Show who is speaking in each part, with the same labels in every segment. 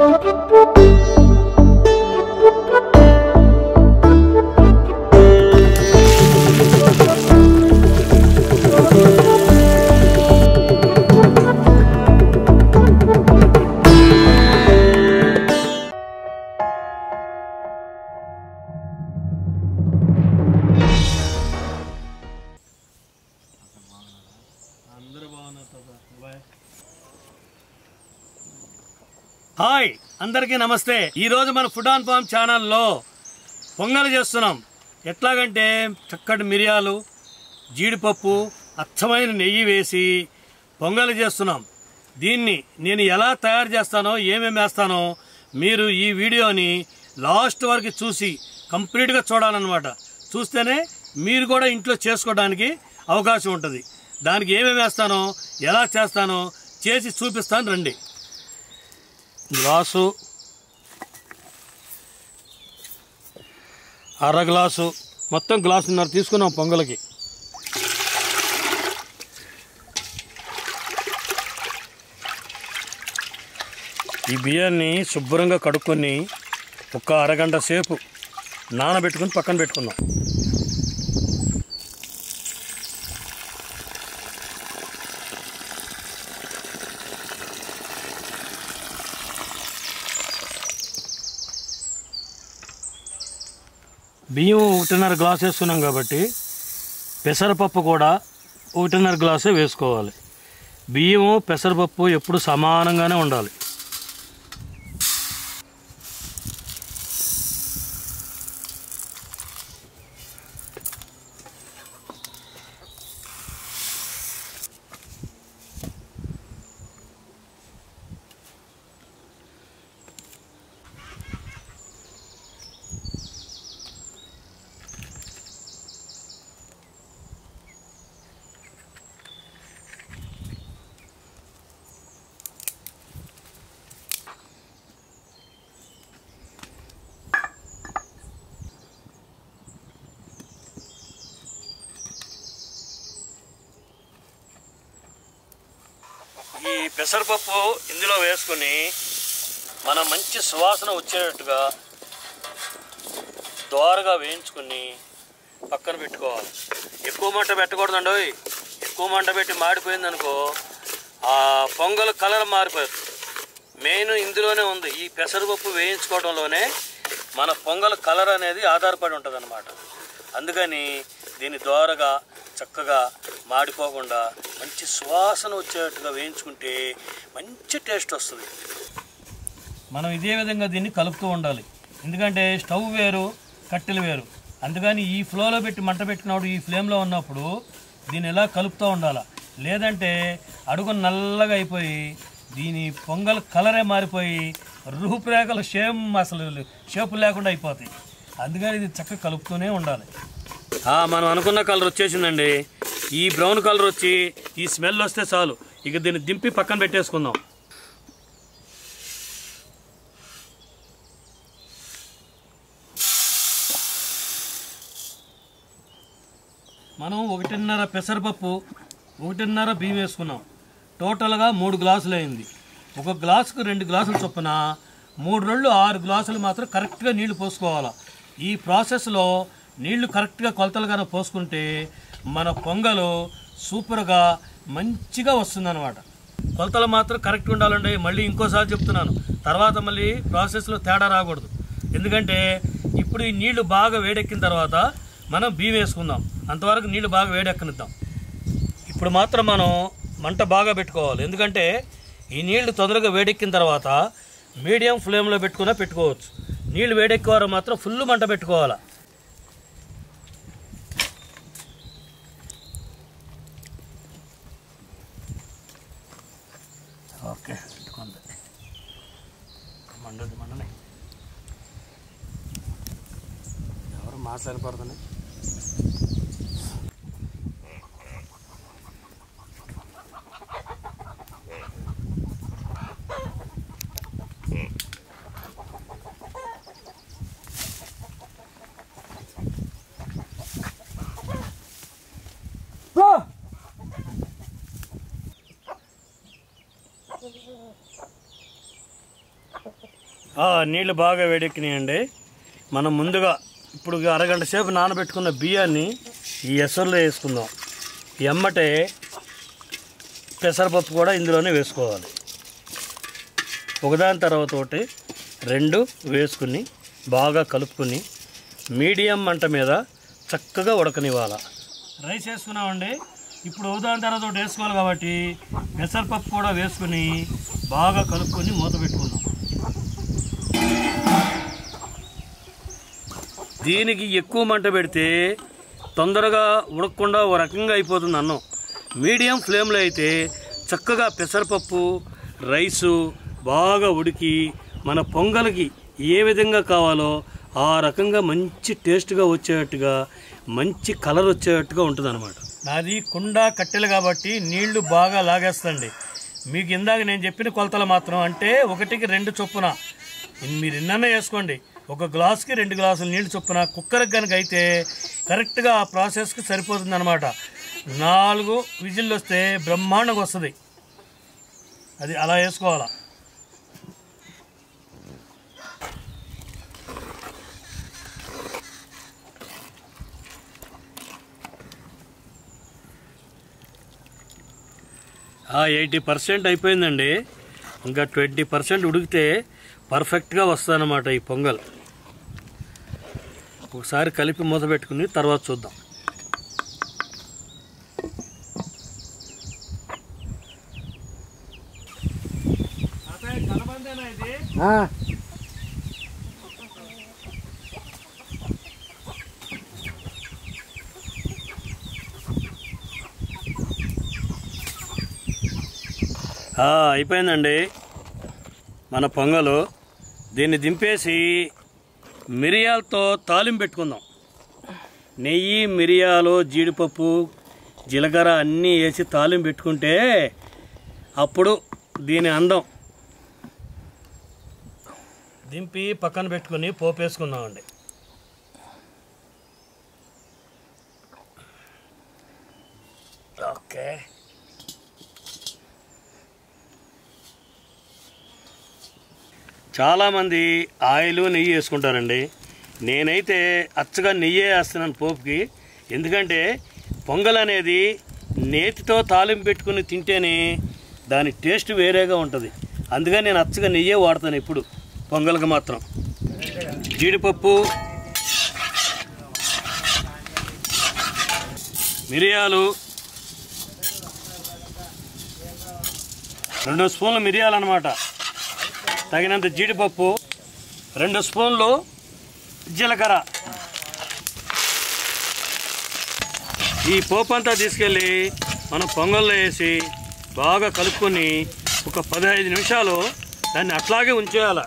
Speaker 1: అందరూ బాగున్నారు హాయ్ అందరికీ నమస్తే ఈ రోజు మన ఫుడ్ ఆన్ ఫామ్ ఛానల్లో పొంగల్ చేస్తున్నాం ఎట్లాగంటే చక్కటి మిరియాలు జీడిపప్పు అచ్చమైన నెయ్యి వేసి పొంగల్ చేస్తున్నాం దీన్ని నేను ఎలా తయారు చేస్తానో ఏమేమి వేస్తానో మీరు ఈ వీడియోని లాస్ట్ వరకు చూసి కంప్లీట్గా చూడాలన్నమాట చూస్తేనే మీరు కూడా ఇంట్లో చేసుకోవడానికి అవకాశం ఉంటుంది దానికి ఏమేమి వేస్తానో ఎలా చేస్తానో చేసి చూపిస్తాను రండి గ్లాసు అర గ్లాసు మొత్తం గ్లాసున్నర తీసుకున్నాం పొంగల్కి ఈ బియ్యాన్ని శుభ్రంగా కడుక్కొని ఒక అరగంట సేపు నానబెట్టుకుని పక్కన పెట్టుకుందాం బియ్యం ఒకటిన్నర గ్లాస్ వేసుకున్నాం కాబట్టి పెసరపప్పు కూడా ఒకటిన్నర గ్లాసే వేసుకోవాలి బియ్యము పెసరపప్పు ఎప్పుడు సమానంగానే ఉండాలి ఈ పెసరపప్పు ఇందులో వేసుకుని మనం మంచి సువాసన వచ్చేటట్టుగా దోరగా వేయించుకుని పక్కన పెట్టుకోవాలి ఎక్కువ మంట పెట్టకూడదండి ఓయ్. ఎక్కువ మంట పెట్టి మాడిపోయింది అనుకో ఆ పొంగల్ కలర్ మారిపోతుంది మెయిన్ ఇందులోనే ఉంది ఈ పెసరపప్పు వేయించుకోవడంలోనే మన పొంగల్ కలర్ అనేది ఆధారపడి ఉంటుంది అందుకని దీన్ని దోరగా చక్కగా మాడిపోకుండా మంచి సువాసన వచ్చేట్టుగా వేయించుకుంటే మంచి టేస్ట్ వస్తుంది మనం ఇదే విధంగా దీన్ని కలుపుతూ ఉండాలి ఎందుకంటే స్టవ్ వేరు కట్టెలు వేరు అందుకని ఈ ఫ్లోలో పెట్టి మంట పెట్టినప్పుడు ఈ ఫ్లేమ్లో ఉన్నప్పుడు దీన్ని ఎలా కలుపుతూ ఉండాలి లేదంటే అడుగు నల్లగా అయిపోయి దీని పొంగల్ కలరే మారిపోయి రూపురేఖలు షేమ్ అసలు షేపు లేకుండా అయిపోతాయి అందుకని ఇది చక్కగా కలుపుతూనే ఉండాలి ఆ, మనం అనుకున్న కలర్ వచ్చేసిందండి ఈ బ్రౌన్ కలర్ వచ్చి ఈ స్మెల్ వస్తే చాలు ఇక దీన్ని దింపి పక్కన పెట్టేసుకుందాం మనం ఒకటిన్నర పెసరపప్పు ఒకటిన్నర బియ్యం వేసుకున్నాం టోటల్గా మూడు గ్లాసులు అయింది ఒక గ్లాసుకు రెండు గ్లాసులు చొప్పున మూడు రెండు ఆరు గ్లాసులు మాత్రం కరెక్ట్గా నీళ్లు పోసుకోవాలి ఈ ప్రాసెస్లో నీళ్లు కరెక్ట్గా కొలతలుగానే పోసుకుంటే మన పొంగలు సూపర్గా మంచిగా వస్తుందన్నమాట కొలతలు మాత్రం కరెక్ట్ ఉండాలండి మళ్ళీ ఇంకోసారి చెప్తున్నాను తర్వాత మళ్ళీ ప్రాసెస్లో తేడా రాకూడదు ఎందుకంటే ఇప్పుడు ఈ నీళ్లు బాగా వేడెక్కిన తర్వాత మనం బియ్యం వేసుకుందాం అంతవరకు నీళ్లు బాగా వేడెక్కనిద్దాం ఇప్పుడు మాత్రం మనం మంట బాగా పెట్టుకోవాలి ఎందుకంటే ఈ నీళ్లు తొందరగా వేడెక్కిన తర్వాత మీడియం ఫ్లేమ్లో పెట్టుకున్నా పెట్టుకోవచ్చు నీళ్లు వేడెక్కేవారు మాత్రం ఫుల్ మంట పెట్టుకోవాలి ఓకే పెట్టుకుంది మండది మండనే ఎవరు మాట్లాడపడుతున్నాయి ఆ, నీళ్ళు బాగా వేడెక్కినాయండి మనం ముందుగా ఇప్పుడు అరగంట సేపు నానబెట్టుకున్న బియ్యాన్ని ఈ ఎసరులో వేసుకుందాం ఎమ్మటే పెసరపప్పు కూడా ఇందులోనే వేసుకోవాలి ఒకదాని తర్వాత ఒకటి రెండు వేసుకుని బాగా కలుపుకొని మీడియం మంట మీద చక్కగా ఉడకనివ్వాలి రైస్ వేసుకున్నామండి ఇప్పుడు ఒకదాని తర్వాత ఒకటి వేసుకోవాలి కాబట్టి పెసరపప్పు కూడా వేసుకుని బాగా కలుపుకొని మూత పెట్టుకుందాం దీనికి ఎక్కువ మంట పెడితే తొందరగా ఉడకకుండా ఓ రకంగా అయిపోతుంది అన్నం మీడియం ఫ్లేమ్లో అయితే చక్కగా పెసరపప్పు రైసు బాగా ఉడికి మన పొంగల్కి ఏ విధంగా కావాలో ఆ రకంగా మంచి టేస్ట్గా వచ్చేటట్టుగా మంచి కలర్ వచ్చేటట్టుగా ఉంటుంది అనమాట నాది కుండ కట్టెలు కాబట్టి నీళ్లు బాగా లాగేస్తండి మీకు ఇందాక నేను చెప్పిన కొలతలు మాత్రం అంటే ఒకటికి రెండు చొప్పున మీరు ఎన్నైనా వేసుకోండి ఒక గ్లాస్కి రెండు గ్లాసులు నీళ్ళు చొప్పున కుక్కర్కి కనుక అయితే కరెక్ట్గా ఆ ప్రాసెస్కి సరిపోతుంది అనమాట నాలుగు విజిల్లు వస్తే బ్రహ్మాండంగా వస్తుంది అది అలా వేసుకోవాలా ఎయిటీ పర్సెంట్ అయిపోయిందండి ఇంకా ట్వంటీ పర్సెంట్ ఉడికితే పర్ఫెక్ట్గా వస్తుందన్నమాట ఈ పొంగల్ ఒకసారి కలిపి మూత పెట్టుకుని తర్వాత చూద్దాం ఆ, అయిపోయిందండి మన పొంగలు దీన్ని దింపేసి మిరియాలతో తాలింపు పెట్టుకుందాం నెయ్యి మిరియాలు జీడిపప్పు జీలకర్ర అన్నీ వేసి తాలింపు పెట్టుకుంటే అప్పుడు దీని అందం దింపి పక్కన పెట్టుకుని పోపు వేసుకుందామండి ఓకే చాలామంది ఆయిల్ నెయ్యి వేసుకుంటారండి నేనైతే అచ్చగా నెయ్యే వేస్తున్నాను పోపుకి ఎందుకంటే పొంగల్ అనేది నేతితో తాలింపు పెట్టుకుని తింటేనే దాని టేస్ట్ వేరేగా ఉంటుంది అందుకని నేను అచ్చగా నెయ్యే వాడతాను ఎప్పుడు పొంగల్కి మాత్రం జీడిపప్పు మిరియాలు రెండు స్పూన్ల మిరియాలు అనమాట తగినంత జీడిపప్పు రెండు స్పూన్లు జీలకర్ర ఈ పోపు అంతా తీసుకెళ్ళి మనం పొంగల్లో వేసి బాగా కలుపుకొని ఒక పదహైదు నిమిషాలు దాన్ని అట్లాగే ఉంచేయాలి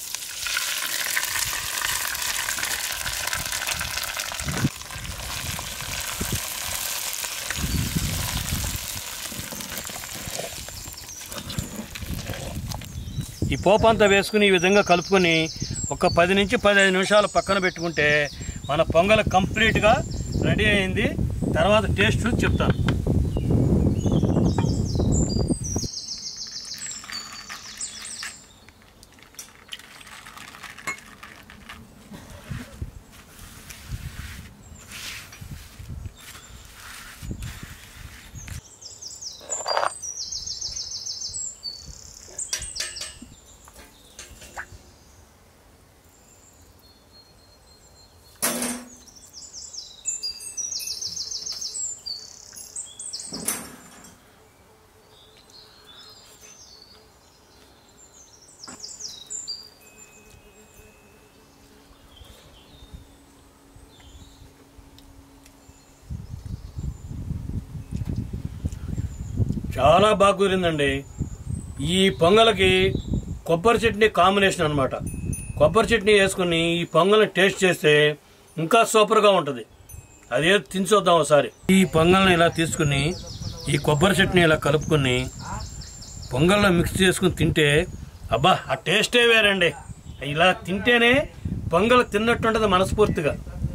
Speaker 1: ఈ పోపు అంతా వేసుకుని ఈ విధంగా కలుపుకొని ఒక పది నుంచి పదిహేను నిమిషాలు పక్కన పెట్టుకుంటే మన పొంగల్ కంప్లీట్గా రెడీ అయింది తర్వాత టేస్ట్ చూసి చెప్తాను చాలా బాగా కుదిరిందండి ఈ పొంగల్కి కొబ్బరి చట్నీ కాంబినేషన్ అనమాట కొబ్బరి చట్నీ వేసుకుని ఈ పొంగల్ని టేస్ట్ చేస్తే ఇంకా సూపర్గా ఉంటుంది అదే తినచొద్దాం ఒకసారి ఈ పొంగల్ని ఇలా తీసుకుని ఈ కొబ్బరి చట్నీ ఇలా కలుపుకొని పొంగల్లో మిక్స్ చేసుకుని తింటే అబ్బా ఆ టేస్టే వేరండి ఇలా తింటేనే పొంగల్ తిన్నట్టుంటది మనస్ఫూర్తిగా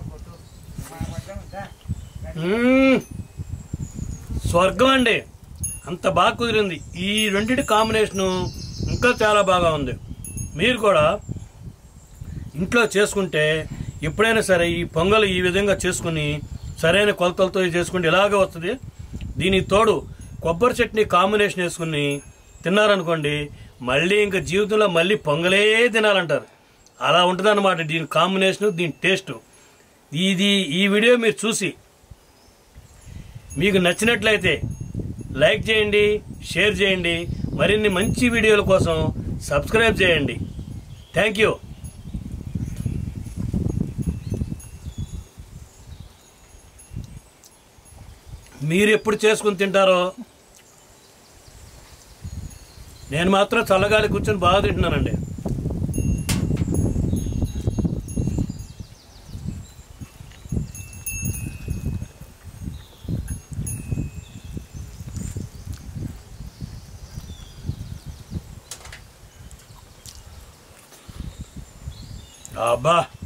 Speaker 1: మ్మ్. స్వర్గం అండి అంత బాగా కుదిరింది ఈ రెండింటి కాంబినేషను ఇంకా చాలా బాగా ఉంది మీరు కూడా
Speaker 2: ఇంట్లో చేసుకుంటే ఎప్పుడైనా సరే ఈ పొంగల్ ఈ విధంగా చేసుకుని సరైన కొలతలతో చేసుకుంటే ఇలాగే వస్తుంది దీనికి తోడు కొబ్బరి చట్నీ కాంబినేషన్ వేసుకుని తిన్నారనుకోండి మళ్ళీ ఇంకా జీవితంలో మళ్ళీ పొంగలే తినాలంటారు అలా ఉంటుంది దీని కాంబినేషన్ దీని టేస్ట్ ఇది ఈ వీడియో మీరు చూసి మీకు నచ్చినట్లయితే లైక్ చేయండి షేర్ చేయండి మరిన్ని మంచి వీడియోల కోసం సబ్స్క్రైబ్ చేయండి థ్యాంక్ యూ మీరు ఎప్పుడు చేసుకుని తింటారో నేను మాత్రం చల్లగాలి కూర్చొని బాగా తింటున్నానండి అబ్బా